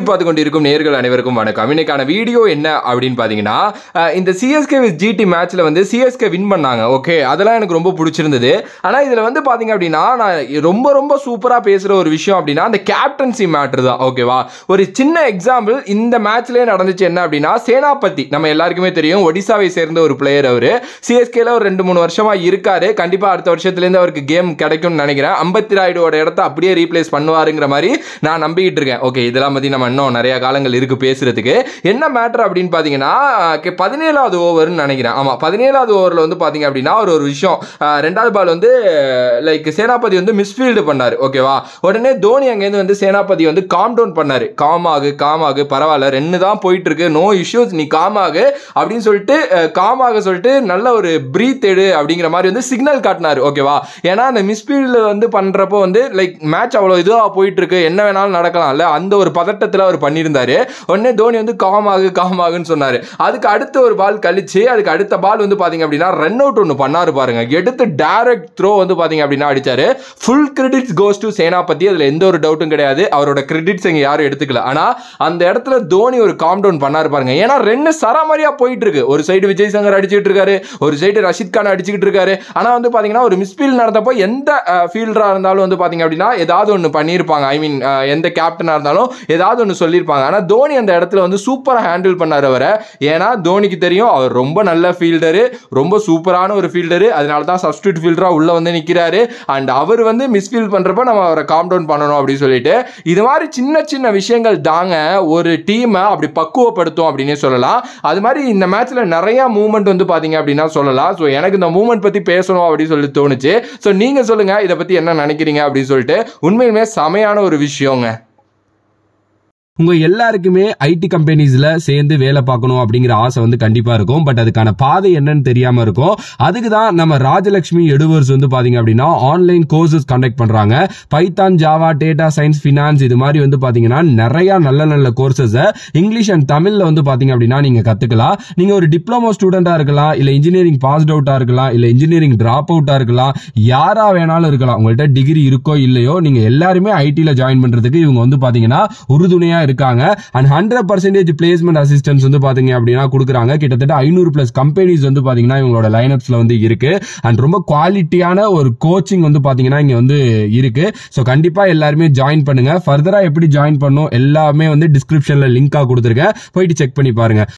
பார்த்து கொண்டிருக்கும் நேர்கள் அனைவருக்கும் வணக்கம் இன்னைக்கான வீடியோ என்ன அப்படின்னு பார்த்தீங்கன்னா அஹ், இந்த சிஎஸ்கே வித் ஜிடி மேட்ச்ல வந்து சிஎஸ்கே வின் பண்ணாங்க ஓகே அதெல்லாம் எனக்கு ரொம்ப பிடிச்சிருந்தது ஆனால் இதில் வந்து பார்த்தீங்க அப்படின்னா நான் ரொம்ப ரொம்ப சூப்பராக பேசுகிற ஒரு விஷயம் அப்படின்னா அந்த கேப்டன்சி மேட்ரு தான் ஓகேவா ஒரு சின்ன எக்ஸாம்பிள் இந்த மேட்ச்லேயே நடந்துச்சு என்ன அப்படின்னா சேனாபதி நம்ம எல்லாருக்குமே தெரியும் ஒடிசாவை சேர்ந்த ஒரு பிளேயர் அவர் சிஎஸ்கேல ஒரு ரெண்டு மூணு வருஷமா இருக்காரு கண்டிப்பாக அடுத்த வருஷத்துலேருந்து அவருக்கு கேம் கிடைக்கும்னு நினைக்கிறேன் அம்பத்தி ராயுடோட இடத்த அப்படியே ரீப்ளேஸ் பண்ணுவாருங்கிற மாதிரி நான் நம்பிக்கிட்டு இருக்கேன் ஓகே இதெல்லாம் பற்றி நம்ம இன்னும் நிறைய காலங்கள் இருக்கு பேசுறதுக்கு என்ன மேட்டர் அப்படின்னு பார்த்தீங்கன்னா கே- பதினேழாவது ஓவர்னு நினைக்கிறேன் ஆமாம் பதினேழாவது ஓவரில் வந்து பார்த்தீங்க அப்படின்னா ஒரு ஒரு விஷயம் அஹ், ரெண்டாவது பால் வந்து லைக் சேனாபதி வந்து மிஸ்ஃபீல்டு பண்ணார் ஓகேவா உடனே தோனி அங்கேருந்து வந்து சேனாபதி வந்து காம் டவுன் பண்ணார் காம் ஆகு காம் ஆகு பரவாயில்ல ரெண்டு தான் போயிட்டு இருக்கு நோ இஷ்யூஸ் நீ காம் ஆகு அப்படின்னு சொல்லிட்டு காம் ஆக சொல்லிட்டு நல்ல ஒரு பிரீத் எடு அப்படிங்கிற மாதிரி வந்து சிக்னல் காட்டினார் ஓகேவா ஏன்னா அந்த மிஸ்ஃபீல்டு வந்து பண்ணுறப்போ வந்து லைக் மேட்ச் அவ்வளோ இதுவாக போயிட்டு இருக்கு என்ன வேணாலும் நடக்கலாம்ல அந்த ஒரு பதட்டத்தில் அவர் பண்ணியிருந்தாரு உடனே தோனி வந்து காமாகு காமாகுன்னு சொன்னார் அதுக்கு அடுத்த ஒரு பால் கழிச்சு அதுக்கு அடுத்த பால் வந்து பார்த்தீங்க அப்படின்னா ரன் அவுட் ஒன்று பண்ணாரு பாருங்க எடுத்து டைரக்ட் த்ரோ வந்து பார்த்தீங்க அப்படின்னா அடிச்சாரு full credits goes to Senapathi அதில் எந்த ஒரு டவுட்டும் கிடையாது அவரோட கிரெடிட்ஸ் இங்கே யாரும் எடுத்துக்கல ஆனால் அந்த இடத்துல தோனி ஒரு காம் டவுன் பண்ணாரு பாருங்க ஏன்னா ரெண்டு சராமரியா போயிட்டு இருக்கு ஒரு சைடு விஜய் சங்கர் அடிச்சுட்டு இருக்காரு ஒரு சைடு ரஷித் கான் அடிச்சுக்கிட்டு இருக்காரு ஆனால் வந்து பார்த்தீங்கன்னா ஒரு மிஸ்பீல் நடந்தப்போ எந்த ஃபீல்டராக இருந்தாலும் வந்து பார்த்தீங்க அப்படின்னா ஏதாவது ஒன்று பண்ணியிருப்பாங்க ஐ மீன் எந்த கேப்டனாக இருந்தாலும் ஏதாவது ஒன்று சொல்லியிருப்பாங்க ஆனால் தோனி அந்த இடத்துல வந்து சூப்பராக ஹேண்டில் பண்ணார் அவரை ஏன்னா தோனிக்கு தெரியும் அவர் ரொம்ப நல்ல ஃபீல்டரு ரொம்ப சூப்பரான ஒரு ஃபீல்டரு அதனால தான் சப்ஸ்டியூட் ஃபீல்டராக உள்ளே வந்து நிற்கிறாரு அண்ட் அவர் வந்து மிஸ்ஃபீல் பண்ணுறப்ப நம்ம அவரை காம் டவுன் பண்ணணும் அப்படின்னு சொல்லிட்டு இது மாதிரி சின்ன சின்ன விஷயங்கள் தாங்க ஒரு டீமை அப்படி பக்குவப்படுத்தும் அப்படின்னே சொல்லலாம் அது மாதிரி இந்த மேட்ச்சில் நிறைய மூமெண்ட் வந்து பார்த்தீங்க அப்படின்னா சொல்லலாம் ஸோ எனக்கு இந்த மூமெண்ட் பற்றி பேசணும் அப்படின்னு சொல்லி தோணுச்சு ஸோ நீங்கள் சொல்லுங்கள் இதை பற்றி என்ன நினைக்கிறீங்க அப்படின்னு சொல்லிட்டு உண்மையிலுமே செமையான ஒரு விஷயங்க உங்க எல்லாருக்குமே ஐடி கம்பெனிஸ்ல சேர்ந்து வேலை பார்க்கணும் அப்படிங்கிற ஆசை வந்து கண்டிப்பா இருக்கும் பட் அதுக்கான பாதை என்னன்னு தெரியாம இருக்கும் அதுக்கு தான் நம்ம ராஜலட்சுமி எடுவர்ஸ் வந்து பாத்தீங்க அப்படின்னா ஆன்லைன் கோர்சஸ் கண்டக்ட் பண்றாங்க Python Java data science finance இது மாதிரி வந்து பாத்தீங்கன்னா நிறைய நல்ல நல்ல கோர்சஸ் இங்கிலீஷ் அண்ட் தமிழ்ல வந்து பாத்தீங்க அப்படின்னா நீங்க கத்துக்கலாம் நீங்க ஒரு டிப்ளமோ ஸ்டூடெண்டா இருக்கலாம் இல்ல இன்ஜினியரிங் பாஸ்ட் அவுட்டா இருக்கலாம் இல்ல இன்ஜினியரிங் டிராப் அவுட்டா இருக்கலாம் யாரா வேணாலும் இருக்கலாம் உங்கள்ட்ட டிகிரி இருக்கோ இல்லையோ நீங்க எல்லாருமே ஐடில ஜாயின் பண்றதுக்கு இவங்க வந்து பாத்தீங்கன்னா உறுதுணையா இருக்காங்க and hundred percentage placement assistance வந்து பாத்தீங்க அப்படின்னா கொடுக்குறாங்க கிட்டத்தட்ட ஐநூறு பிளஸ் கம்பெனிஸ் வந்து பாத்தீங்கன்னா இவங்களோட லைனப்ஸ்ல வந்து இருக்கு அண்ட் ரொம்ப குவாலிட்டியான ஒரு கோச்சிங் வந்து பாத்தீங்கன்னா இங்க வந்து இருக்கு ஸோ கண்டிப்பா எல்லாருமே ஜாயின் பண்ணுங்க ஃபர்தரா எப்படி ஜாயின் பண்ணும் எல்லாமே வந்து டிஸ்கிரிப்ஷன்ல லிங்கா கொடுத்துருக்கேன் போயிட்டு செக் பண்ணி பாருங்க